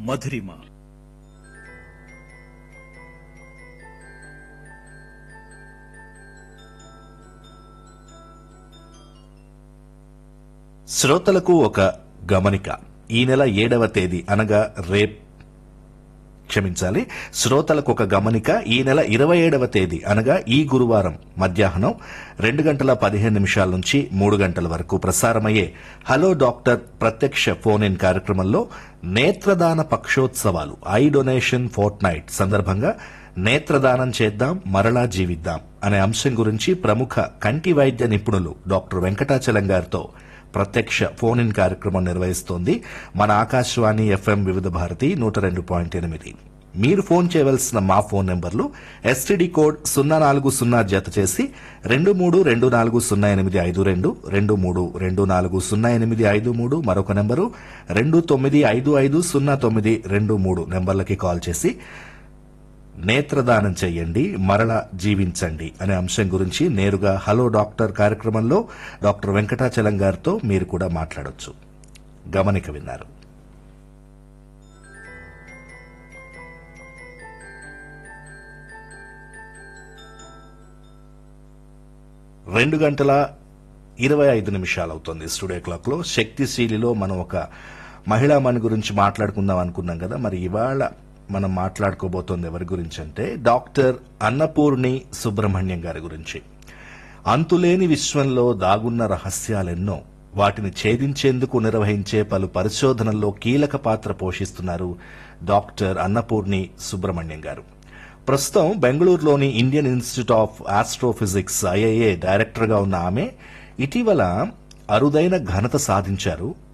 మధురిమ శ్రోతలకు ఒక గమనిక ఈ నెల ఏడవ తేదీ అనగా రేప్ క్షమించాలి శ్రోతలకు ఒక గమనిక ఈ నెల ఇరవై ఏడవ తేదీ అనగా ఈ గురువారం మధ్యాహ్నం రెండు గంటల పదిహేను నిమిషాల నుంచి మూడు గంటల వరకు ప్రసారమయ్యే హలో డాక్టర్ ప్రత్యక్ష ఫోన్ ఇన్ కార్యక్రమంలో నేత్రదాన పక్షోత్సవాలు ఐ డొనేషన్ ఫోర్ట్ నైట్ సందర్భంగా నేత్రదానం చేద్దాం మరలా జీవిద్దాం అనే అంశం గురించి ప్రముఖ కంటి వైద్య నిపుణులు డాక్టర్ వెంకటాచలం గారితో ప్రత్యక్ష ఫోన్ ఇన్ కార్యక్రమం నిర్వహిస్తోంది మన ఆకాశవాణి ఎఫ్ఎం వివిధ భారతి నూట రెండు పాయింట్ ఎనిమిది మీరు ఫోన్ చేయవలసిన మా ఫోన్ నెంబర్లు ఎస్టీడీ కోడ్ సున్నా నాలుగు సున్నా జత చేసి రెండు మూడు రెండు నాలుగు సున్నా ఎనిమిది ఐదు రెండు రెండు మూడు రెండు నాలుగు సున్నా ఎనిమిది ఐదు మూడు మరొక నెంబరు రెండు తొమ్మిది ఐదు ఐదు సున్నా తొమ్మిది రెండు మూడు నెంబర్లకి కాల్ చేసి నేత్రదానం చేయండి మరల జీవించండి అనే అంశం గురించి నేరుగా హలో డాక్టర్ కార్యక్రమంలో డాక్టర్ వెంకటాచలం గారితో మీరు కూడా మాట్లాడొచ్చు గమనిక విన్నారు రెండు గంటల ఇరవై ఐదు నిమిషాలు అవుతుంది స్టూడియో క్లాక్ లో శక్తిశీలిలో మనం ఒక మహిళా మన గురించి మాట్లాడుకుందాం అనుకున్నాం కదా మరి ఇవాళ మనం మాట్లాడుకోబోతోంది ఎవరి గురించి అంటే డాక్టర్ అన్నపూర్ణి సుబ్రహ్మణ్యం గారి గురించి అంతులేని విశ్వంలో దాగున్న రహస్యాలెన్నో వాటిని ఛేదించేందుకు నిర్వహించే పలు పరిశోధనల్లో కీలక పాత్ర పోషిస్తున్నారు డాక్టర్ అన్నపూర్ణి సుబ్రహ్మణ్యం గారు ప్రస్తుతం బెంగళూరులోని Indian institute of astrophysics IIA డైరెక్టర్గా ఉన్న ఆమె ఇటీవల అరుదైన ఘనత సాధించారు